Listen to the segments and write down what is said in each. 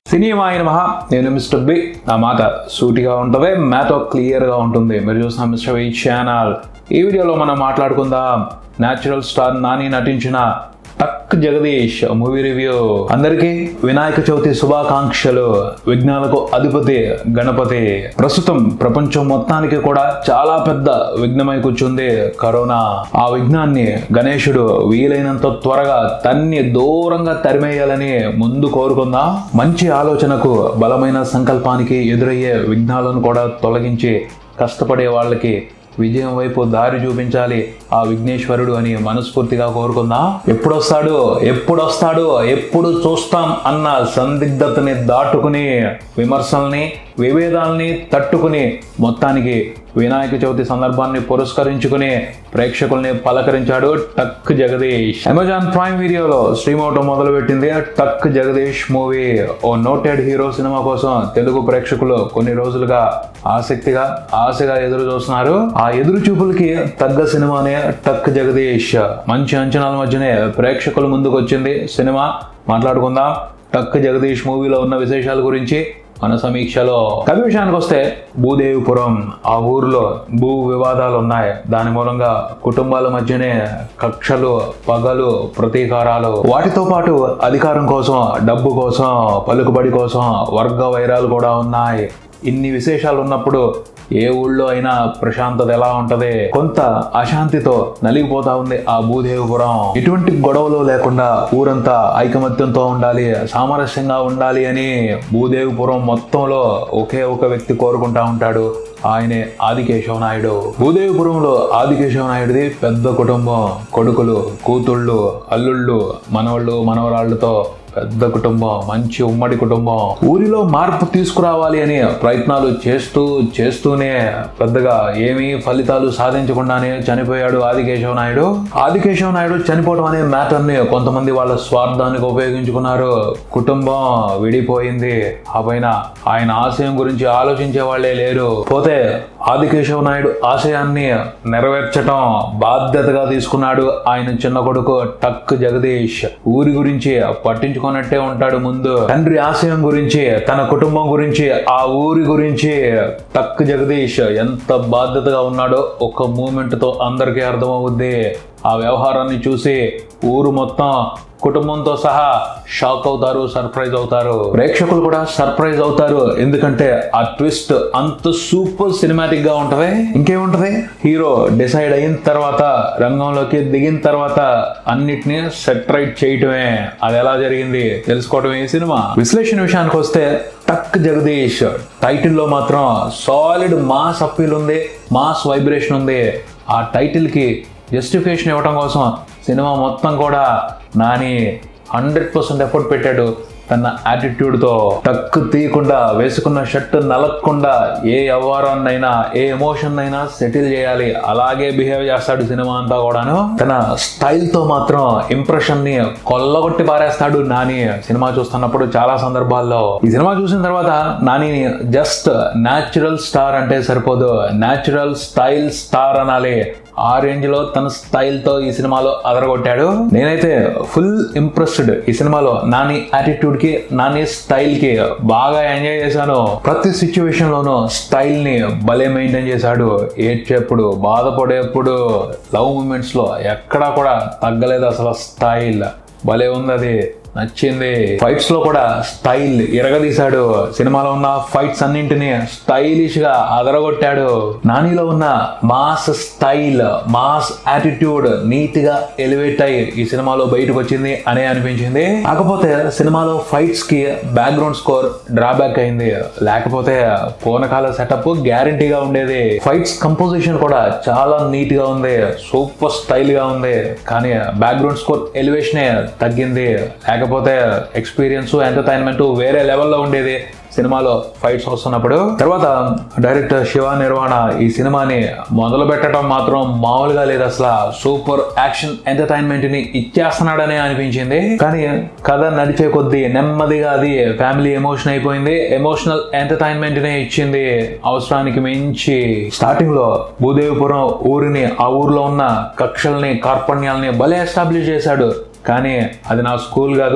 సినిమాయిన మహా నేను mister B నా మాట సూటిగా ఉంటుంది మ్యాతో క్లియర్గా ఉంటుంది మీరు చూసిన మిస్టర్ బి ఛానల్ ఈ వీడియోలో మనం మాట్లాడుకుందాం న్యాచురల్ స్టార్ నాని నటించిన టక్ జగదీష్ మూవీ రివ్యూ అందరికీ వినాయక చవితి శుభాకాంక్షలు విఘ్నాలకు అధిపతి గణపతి ప్రస్తుతం ప్రపంచం మొత్తానికి కూడా చాలా పెద్ద విఘ్నమై కూర్చుంది కరోనా ఆ విఘ్నాన్ని గణేశుడు వీలైనంత త్వరగా తన్ని దూరంగా తరిమేయాలని ముందు కోరుకుందాం మంచి ఆలోచనకు బలమైన సంకల్పానికి ఎదురయ్యే విఘ్నాలను కూడా తొలగించి కష్టపడే వాళ్ళకి విజయం వైపు దారి చూపించాలి ఆ విఘ్నేశ్వరుడు అని మనస్ఫూర్తిగా కోరుకుందాం ఎప్పుడొస్తాడు ఎప్పుడొస్తాడు ఎప్పుడు చూస్తాం అన్న సందిగ్ధతని దాటుకుని విమర్శల్ని విభేదాల్ని తట్టుకుని మొత్తానికి వినాయక చవితి సందర్భాన్ని పురస్కరించుకుని ప్రేక్షకుల్ని పలకరించాడు టక్ జగదీష్ అమెజాన్ ప్రైమ్ వీడియోలో స్ట్రీమ్ మొదలు పెట్టింది టక్ జగదీష్ మూవీ ఓ నోటెడ్ హీరో సినిమా కోసం తెలుగు ప్రేక్షకులు కొన్ని రోజులుగా ఆసక్తిగా ఆశగా ఎదురు చూస్తున్నారు ఆ ఎదురు చూపులకి తగ్గ సినిమానే టక్ జగదీష్ మంచి అంచనాల మధ్యనే ప్రేక్షకుల ముందుకు వచ్చింది సినిమా మాట్లాడుకుందాం టక్ జగదీష్ మూవీలో ఉన్న విశేషాల గురించి మన సమీక్షలో కవి విషయానికి వస్తే భూదేవిపురం ఆ ఊరిలో భూ వివాదాలు ఉన్నాయి దాని మూలంగా కుటుంబాల మధ్యనే కక్షలు పగలు ప్రతీకారాలు వాటితో పాటు అధికారం కోసం డబ్బు కోసం పలుకుబడి కోసం వర్గ వైరాలు కూడా ఉన్నాయి ఇన్ని విశేషాలు ఉన్నప్పుడు ఏ ఊళ్ళో అయినా ప్రశాంతత ఎలా ఉంటది కొంత అశాంతితో నలిగిపోతా ఉంది ఆ భూదేవిపురం ఎటువంటి గొడవలు లేకుండా ఊరంతా ఐకమత్యంతో ఉండాలి సామరస్యంగా ఉండాలి అని భూదేవిపురం మొత్తంలో ఒకే ఒక వ్యక్తి కోరుకుంటా ఉంటాడు ఆయనే ఆదికేశవ నాయుడు భూదేవిపురంలో ఆదికేశవ నాయుడిది పెద్ద కుటుంబం కొడుకులు కూతుళ్ళు అల్లుళ్ళు మనవళ్ళు మనవరాళ్ళతో పెద్ద కుటుంబం మంచి ఉమ్మడి కుటుంబం ఊరిలో మార్పు తీసుకురావాలి అని ప్రయత్నాలు చేస్తూ చేస్తూనే పెద్దగా ఏమీ ఫలితాలు సాధించకుండానే చనిపోయాడు ఆదికేశవ నాయుడు ఆదికేశవ నాయుడు చనిపోవడం అనే మ్యాటర్ ని కొంతమంది వాళ్ళ స్వార్థానికి ఉపయోగించుకున్నారు కుటుంబం విడిపోయింది ఆ పైన ఆయన ఆశయం గురించి ఆలోచించే వాళ్ళే లేరు పోతే ఆదికేశవ నాయుడు ఆశయాన్ని నెరవేర్చటం బాధ్యతగా తీసుకున్నాడు ఆయన చిన్న కొడుకు టక్ జగదీష్ ఊరి గురించి పట్టించుకున్నట్టే ఉంటాడు ముందు తండ్రి ఆశయం గురించి తన కుటుంబం గురించి ఆ ఊరి గురించి టక్ జగదీష్ ఎంత బాధ్యతగా ఉన్నాడో ఒక మూమెంట్ తో అందరికీ అర్థమవుద్ది ఆ వ్యవహారాన్ని చూసి ఊరు మొత్తం కుటుంబంతో సహా షాక్ అవుతారు సర్ప్రైజ్ అవుతారు ప్రేక్షకులు కూడా సర్ప్రైజ్ అవుతారు ఎందుకంటే ఆ ట్విస్ట్ అంత సూపర్ సినిమాటిక్ గా ఉంటది ఇంకేముంటది హీరో డిసైడ్ అయిన తర్వాత రంగంలోకి దిగిన తర్వాత అన్నిటినీ సెట్ రైట్ చేయటమే అది ఎలా జరిగింది తెలుసుకోవటమే ఈ సినిమా విశ్లేషణ విషయానికి వస్తే టక్ జగదీష్ టైటిల్లో మాత్రం సాలిడ్ మాస్ అప్పీల్ ఉంది మాస్ వైబ్రేషన్ ఉంది ఆ టైటిల్ కి జస్టిఫికేషన్ ఇవ్వడం కోసం సినిమా మొత్తం కూడా నాని హండ్రెడ్ పర్సెంట్ ఎఫర్ట్ పెట్టాడు తన యాటిట్యూడ్తో టక్కు తీయకుండా వేసుకున్న షర్ట్ నలగకుండా ఏ వ్యవహారాన్నైనా ఏ ఎమోషన్ అయినా సెటిల్ చేయాలి అలాగే బిహేవ్ చేస్తాడు సినిమా అంతా కూడాను తన స్టైల్తో మాత్రం ఇంప్రెషన్ ని కొల్లగొట్టి పారేస్తాడు నాని సినిమా చూస్తున్నప్పుడు చాలా సందర్భాల్లో ఈ సినిమా చూసిన తర్వాత నానిని జస్ట్ న్యాచురల్ స్టార్ అంటే సరిపోదు న్యాచురల్ స్టైల్ స్టార్ అనాలి ఆ రేంజ్ లో తన స్టైల్ తో ఈ సినిమాలో అదరగొట్టాడు నేనైతే ఫుల్ ఇంప్రెస్డ్ ఈ సినిమాలో నాని యాటిట్యూడ్ కి నాని స్టైల్ కి బాగా ఎంజాయ్ చేశాను ప్రతి సిచ్యువేషన్ లోనూ స్టైల్ ని భలే మెయింటైన్ చేశాడు ఏడ్చేప్పుడు బాధపడేప్పుడు లవ్ మూమెంట్స్ లో ఎక్కడా కూడా తగ్గలేదు అసలు స్టైల్ భలే ఉంది అది నచ్చింది ఫైట్స్ లో కూడా స్టైల్ ఎరగదీశాడు సినిమాలో ఉన్న ఫైట్స్ అన్నింటినీ స్టైలిష్ గా అదరగొట్టాడు నానిలో ఉన్న mass style mass attitude neat గా ఎలివేట్ అయ్యి ఈ సినిమాలో బయటకు వచ్చింది అనే అనిపించింది కాకపోతే సినిమాలో ఫైట్స్ కి బ్యాక్గ్రౌండ్ స్కోర్ డ్రాబ్యాక్ అయింది లేకపోతే పూనకాల సెటప్ గ్యారంటీగా ఉండేది ఫైట్స్ కంపోజిషన్ కూడా చాలా నీట్ గా ఉంది సూపర్ స్టైల్ గా ఉంది కానీ బ్యాక్గ్రౌండ్ స్కోర్ ఎలివేషనే తగ్గింది లేకపోతే ఎక్స్పీరియన్స్ ఎంటర్టైన్మెంట్ వేరే లెవెల్లో ఉండేది సినిమాలో ఫైట్స్ వస్తున్నప్పుడు తర్వాత డైరెక్టర్ శివ నిర్వాణ ఈ సినిమాని మొదలు పెట్టడం మాత్రం మామూలుగా లేదు అసలు సూపర్ యాక్షన్ ఎంటర్టైన్మెంట్ ని ఇచ్చేస్తున్నాడనే అనిపించింది కానీ కథ నడిచే కొద్దీ నెమ్మదిగా అది ఫ్యామిలీ ఎమోషన్ అయిపోయింది ఎమోషనల్ ఎంటర్టైన్మెంట్ నే ఇచ్చింది అవసరానికి మించి స్టార్టింగ్ లో భూదేవిపురం ఊరిని ఆ ఊర్లో ఉన్న కక్షల్ని కార్పణ్యాల్ని భలే ఎస్టాబ్లిష్ చేశాడు కానీ అది నా స్కూల్ కాదు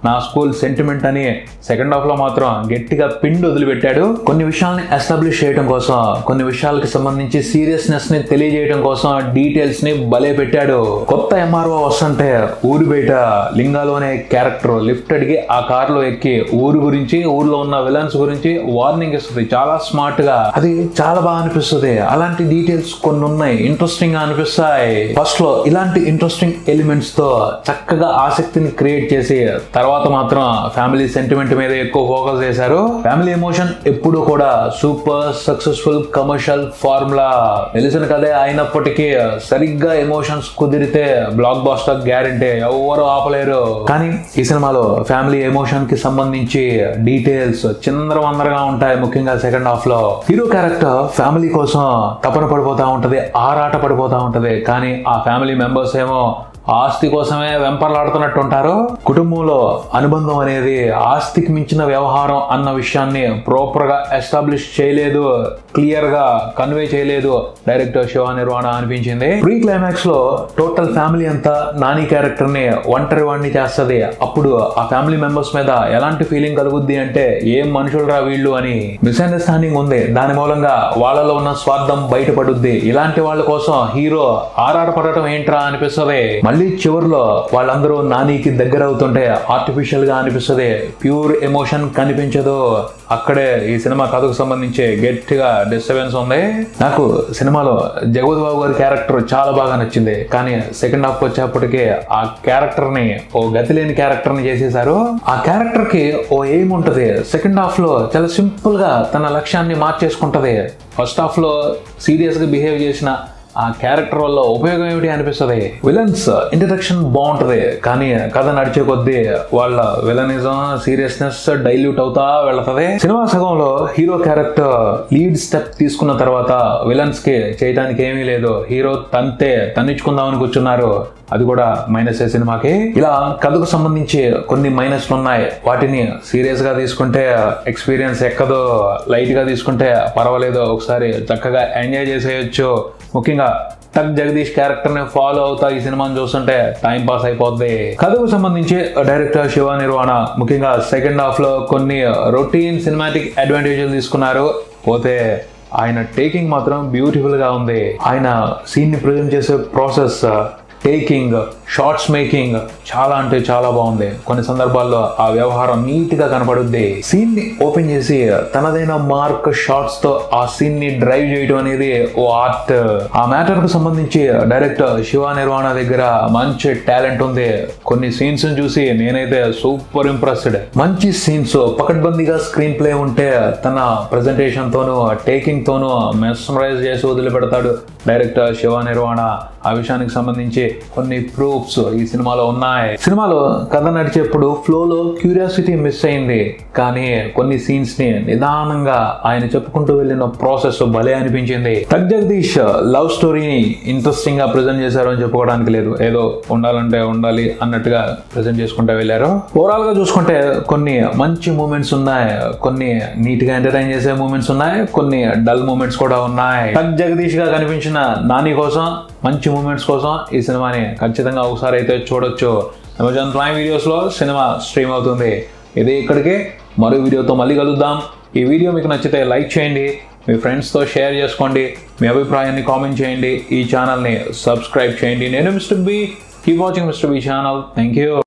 నా స్కూల్ సెంటిమెంట్ అని సెకండ్ హాఫ్ లో మాత్రం గట్టిగా పిండి వదిలిపెట్టాడు కొన్ని విషయాల్ని ఎస్టాబ్లిష్ చేయడం కోసం కొన్ని విషయాలకు సంబంధించి సీరియస్నెస్ ని తెలియజేయడం కోసం డీటెయిల్స్ ని బలే పెట్టాడు కొత్త ఎంఆర్ఓ వస్తుంటే ఊరి బయట లింగాలోనే క్యారెక్టర్ లిఫ్ట్ అడిగి ఆ కార్ లో ఎక్కి ఊరి గురించి ఊర్లో ఉన్న విలన్స్ గురించి వార్నింగ్ ఇస్తుంది చాలా స్మార్ట్ గా అది చాలా బాగా అనిపిస్తుంది అలాంటి డీటెయిల్స్ కొన్ని ఉన్నాయి ఇంట్రెస్టింగ్ గా అనిపిస్తాయి ఫస్ట్ లో ఇలాంటి ఇంట్రెస్టింగ్ ఎలిమెంట్స్ తో చక్కగా ఆసక్తిని క్రియేట్ చేసి తర్వాత మాత్రం ఫ్యామిలీ సెంటిమెంట్ మీద ఎక్కువ ఫోకస్ చేశారు ఫ్యామిలీ ఎమోషన్ ఎప్పుడు కూడా సూపర్ సక్సెస్ఫుల్ కమర్షియల్ ఫార్ములా తెలిసిన కదే అయినప్పటికీ సరిగ్గా ఎమోషన్స్ కుదిరితే బ్లాక్ బాస్టర్ గ్యారంటీ ఎవరు ఆపలేరు కానీ ఈ సినిమాలో ఫ్యామిలీ ఎమోషన్ కి సంబంధించి డీటెయిల్స్ చిందరవందరగా ఉంటాయి ముఖ్యంగా సెకండ్ హాఫ్ లో హీరో క్యారెక్టర్ ఫ్యామిలీ కోసం తపన పడిపోతా ఉంటది ఆరాట పడిపోతా ఉంటది కానీ ఆ ఫ్యామిలీ మెంబర్స్ ఏమో ఆస్తి కోసమే వెంపర్లాడుతున్నట్టు ఉంటారు కుటుంబంలో అనుబంధం అనేది ఆస్తికి మించిన వ్యవహారం అన్న విషయాన్ని ప్రాపర్ గా ఎస్టాబ్లిష్ చేయలేదు క్లియర్ గా కన్వే చేయలేదు డైరెక్టర్ శివ నిర్వాణ అనిపించింది ప్రీ క్లైమాక్స్ లో టోటల్ ఫ్యామిలీ అంతా నాని క్యారెక్టర్ ని ఒంటరి వాడిని చేస్తుంది అప్పుడు ఆ ఫ్యామిలీ మెంబర్స్ మీద ఎలాంటి ఫీలింగ్ కలుగుద్ది అంటే ఏం మనుషులరా వీళ్ళు అని మిస్అండర్స్టాండింగ్ ఉంది దాని మూలంగా వాళ్ళలో ఉన్న స్వార్థం బయటపడుద్ది ఇలాంటి వాళ్ళ కోసం హీరో ఆరాటపడటం ఏంట్రా అనిపిస్తుంది మళ్ళీ చివరిలో వాళ్ళందరూ నానికి దగ్గర అవుతుంటే ఆర్టిఫిషియల్ గా అనిపిస్తుంది ప్యూర్ ఎమోషన్ కనిపించదు అక్కడే ఈ సినిమా కథకు సంబంధించి గట్టిగా డిస్టర్బెన్స్ ఉంది నాకు సినిమాలో జగవద్ బాబు గారి క్యారెక్టర్ చాలా బాగా నచ్చింది కానీ సెకండ్ హాఫ్ వచ్చేప్పటికి ఆ క్యారెక్టర్ ని ఓ గతి లేని క్యారెక్టర్ ని చేసేసారు ఆ క్యారెక్టర్ కి ఓ ఎయిమ్ ఉంటది సెకండ్ హాఫ్ లో చాలా సింపుల్ గా తన లక్ష్యాన్ని మార్చేసుకుంటది ఫస్ట్ హాఫ్ లో సీరియస్ గా బిహేవ్ చేసిన ఆ క్యారెక్టర్ వల్ల ఉపయోగం ఏమిటి అనిపిస్తుంది విలన్స్ ఇంట్రడక్షన్ బాగుంటది కానీ కథ నడిచే కొద్దీ వాళ్ళ విలనిజం సీరియస్నెస్ డైల్యూట్ అవుతా వెళ్తది సినిమా సగంలో హీరో క్యారెక్టర్ లీడ్ స్టెప్ తీసుకున్న తర్వాత విలన్స్ కి చేయడానికి ఏమీ లేదు హీరో తంతే తన్నించుకుందామని కూర్చున్నారు అది కూడా మైనస్ సినిమాకి ఇలా కథకు సంబంధించి కొన్ని మైనస్లు ఉన్నాయి వాటిని సీరియస్ గా తీసుకుంటే ఎక్స్పీరియన్స్ ఎక్కదో లైట్ గా తీసుకుంటే పర్వాలేదు ఒకసారి చక్కగా ఎంజాయ్ చేసేయచ్చు ముఖ్యంగా టక్ జగదీష్ క్యారెక్టర్ ని ఫాలో అవుతా ఈ సినిమాని చూస్తుంటే టైం పాస్ అయిపోద్ది కథకు సంబంధించి డైరెక్టర్ శివ నిర్వాణ ముఖ్యంగా సెకండ్ హాఫ్ లో కొన్ని రొటీన్ సినిమాటిక్ అడ్వాంటేజ్లు తీసుకున్నారు పోతే ఆయన టేకింగ్ మాత్రం బ్యూటిఫుల్ గా ఉంది ఆయన సీన్ ని ప్రజెంట్ చేసే ప్రాసెస్ టేకింగ్ షార్ట్స్ మేకింగ్ చాలా అంటే చాలా బాగుంది కొన్ని సందర్భాల్లో ఆ వ్యవహారం నీట్ గా కనపడుద్ది సీన్ ని ఓపెన్ చేసి తనదైన మార్క్ షార్ట్స్ తో ఆ సీన్ ని డ్రైవ్ చేయడం అనేది ఓ ఆర్ట్ ఆ మ్యాటర్ కు సంబంధించి డైరెక్టర్ శివ నిర్వాణ దగ్గర మంచి టాలెంట్ ఉంది కొన్ని సీన్స్ చూసి నేనైతే సూపర్ ఇంప్రెస్డ్ మంచి సీన్స్ పకడ్బందీగా స్క్రీన్ ప్లే ఉంటే తన ప్రెజెంటేషన్ తోను టేకింగ్ తోను మెస్మరైజ్ చేసి వదిలిపెడతాడు డైరెక్టర్ శివ నిర్వాణ ఆ విషయానికి సంబంధించి కొన్ని ప్రూఫ్స్ ఈ సినిమాలో ఉన్నాయి సినిమాలో కథ నడిచేప్పుడు ఫ్లోలో క్యూరియాసిటీ మిస్ అయింది కానీ కొన్ని సీన్స్ ని నిదానంగా ఆయన చెప్పుకుంటూ వెళ్ళిన ప్రాసెస్ భలే అనిపించింది తగ్ జగదీష్ లవ్ స్టోరీని ఇంట్రెస్టింగ్ గా ప్రజెంట్ చేశారు అని చెప్పుకోవడానికి లేదు ఏదో ఉండాలంటే ఉండాలి అన్నట్టుగా ప్రజెంట్ చేసుకుంటూ వెళ్ళారు ఓవరాల్ గా చూసుకుంటే కొన్ని మంచి మూమెంట్స్ ఉన్నాయి కొన్ని నీట్ గా ఎంటర్టైన్ చేసే మూమెంట్స్ ఉన్నాయి కొన్ని డల్ మూమెంట్స్ కూడా ఉన్నాయి తగ్ జగదీష్ గా కనిపించిన నాని కోసం మంచి మూమెంట్స్ కోసం ఈ సినిమాని ఖచ్చితంగా ఒకసారి అయితే చూడొచ్చు అమెజాన్ ప్రైమ్ వీడియోస్లో సినిమా స్ట్రీమ్ అవుతుంది ఇది ఇక్కడికి మరో వీడియోతో మళ్ళీ కలుద్దాం ఈ వీడియో మీకు నచ్చితే లైక్ చేయండి మీ ఫ్రెండ్స్తో షేర్ చేసుకోండి మీ అభిప్రాయాన్ని కామెంట్ చేయండి ఈ ఛానల్ని సబ్స్క్రైబ్ చేయండి నేను mister B keep watching mister B channel thank you